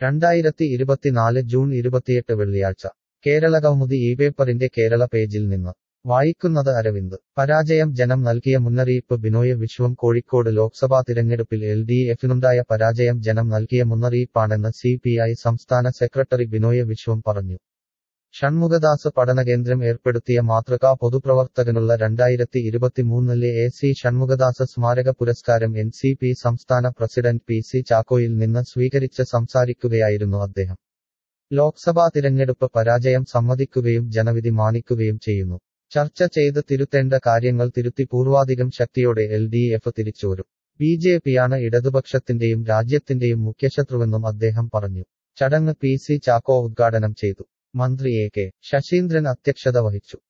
രണ്ടായിരത്തി ഇരുപത്തിനാല് ജൂൺ ഇരുപത്തിയെട്ട് വെള്ളിയാഴ്ച കേരള കൗമുദി ഈ പേപ്പറിന്റെ കേരള പേജിൽ നിന്ന് വായിക്കുന്നത് അരവിന്ദ് പരാജയം ജനം നൽകിയ മുന്നറിയിപ്പ് ബിനോയ് വിശ്വം കോഴിക്കോട് ലോക്സഭാ തിരഞ്ഞെടുപ്പിൽ എൽ ഡി എഫിനുണ്ടായ പരാജയം ജനം നൽകിയ മുന്നറിയിപ്പാണെന്ന് സി പി ഐ സംസ്ഥാന സെക്രട്ടറി ബിനോയ് വിശ്വം പറഞ്ഞു ഷൺമുഖദാസ് പഠനകേന്ദ്രം ഏർപ്പെടുത്തിയ മാതൃകാ പൊതുപ്രവർത്തകനുള്ള രണ്ടായിരത്തി ഇരുപത്തിമൂന്നിലെ എ സി ഷൺമുഖദാസ് സ്മാരക പുരസ്കാരം എൻ സി പി സംസ്ഥാന പ്രസിഡന്റ് പി സി ചാക്കോയിൽ നിന്ന് സ്വീകരിച്ച് സംസാരിക്കുകയായിരുന്നു അദ്ദേഹം ലോക്സഭാ തിരഞ്ഞെടുപ്പ് പരാജയം സമ്മതിക്കുകയും ജനവിധി മാനിക്കുകയും ചെയ്യുന്നു ചർച്ച ചെയ്ത് തിരുത്തേണ്ട കാര്യങ്ങൾ തിരുത്തി പൂർവാധികം ശക്തിയോടെ എൽ ഡി എഫ് തിരിച്ചുവരും ബി ജെ പിയാണ് ഇടതുപക്ഷത്തിന്റെയും രാജ്യത്തിന്റെയും മുഖ്യശത്രുവെന്നും അദ്ദേഹം പറഞ്ഞു ചടങ്ങ് പി സി ചാക്കോ ഉദ്ഘാടനം ചെയ്തു മന്ത്രി എ കെ ശശീന്ദ്രൻ അധ്യക്ഷത വഹിച്ചു